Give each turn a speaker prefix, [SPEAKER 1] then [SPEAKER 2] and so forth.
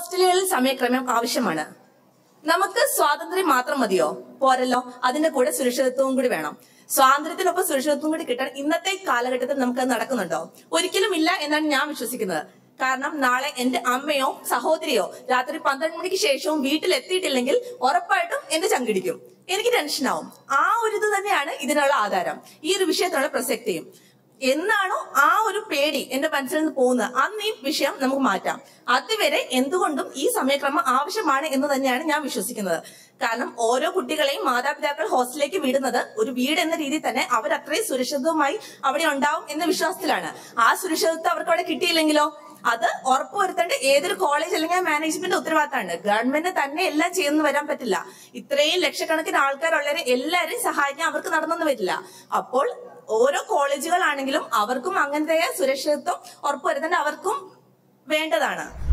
[SPEAKER 1] ഹോസ്റ്റലുകളിൽ സമയക്രമം ആവശ്യമാണ് നമുക്ക് സ്വാതന്ത്ര്യം മാത്രം മതിയോ പോരല്ലോ അതിന്റെ കൂടെ സുരക്ഷിതത്വവും കൂടി വേണം സ്വാതന്ത്ര്യത്തിനൊപ്പം സുരക്ഷിതത്വം കൂടി കിട്ടാൻ ഇന്നത്തെ കാലഘട്ടത്തിൽ നമുക്ക് അത് നടക്കുന്നുണ്ടോ ഒരിക്കലും ഇല്ല എന്നാണ് ഞാൻ വിശ്വസിക്കുന്നത് കാരണം നാളെ എന്റെ അമ്മയോ സഹോദരിയോ രാത്രി പന്ത്രണ്ട് മണിക്ക് ശേഷവും വീട്ടിൽ എത്തിയിട്ടില്ലെങ്കിൽ ഉറപ്പായിട്ടും എന്റെ ചങ്കിടിക്കും എനിക്ക് ടെൻഷനാവും ആ ഒരു ഇത് തന്നെയാണ് ഇതിനുള്ള ആധാരം ഈ ഒരു വിഷയത്തിനുള്ള പ്രസക്തിയും എന്നാണോ ആ ഒരു പേടി എന്റെ മനസ്സിൽ നിന്ന് പോകുന്നത് അന്ന് ഈ വിഷയം നമുക്ക് മാറ്റാം അതുവരെ എന്തുകൊണ്ടും ഈ സമയക്രമം ആവശ്യമാണ് എന്ന് തന്നെയാണ് ഞാൻ വിശ്വസിക്കുന്നത് കാരണം ഓരോ കുട്ടികളെയും മാതാപിതാക്കൾ ഹോസ്റ്റലിലേക്ക് വിടുന്നത് ഒരു വീട് എന്ന രീതിയിൽ തന്നെ അവർ അത്രയും സുരക്ഷിതവുമായി അവിടെ ഉണ്ടാവും എന്ന വിശ്വാസത്തിലാണ് ആ സുരക്ഷിതത്വം അവർക്ക് അവിടെ കിട്ടിയില്ലെങ്കിലോ അത് ഉറപ്പുവരുത്തേണ്ട ഏതൊരു കോളേജ് അല്ലെങ്കിൽ മാനേജ്മെന്റ് ഉത്തരവാദിത്തമാണ് ഗവൺമെന്റ് തന്നെ എല്ലാം ചെയ്യുന്നു വരാൻ പറ്റില്ല ഇത്രയും ലക്ഷക്കണക്കിന് ആൾക്കാരുള്ളവരെ എല്ലാവരെയും സഹായിക്കാൻ അവർക്ക് നടന്നെന്ന് വരില്ല അപ്പോൾ ഓരോ കോളേജുകളാണെങ്കിലും അവർക്കും അങ്ങനത്തെ സുരക്ഷിതത്വം ഉറപ്പുവരുത്തേണ്ട അവർക്കും വേണ്ടതാണ്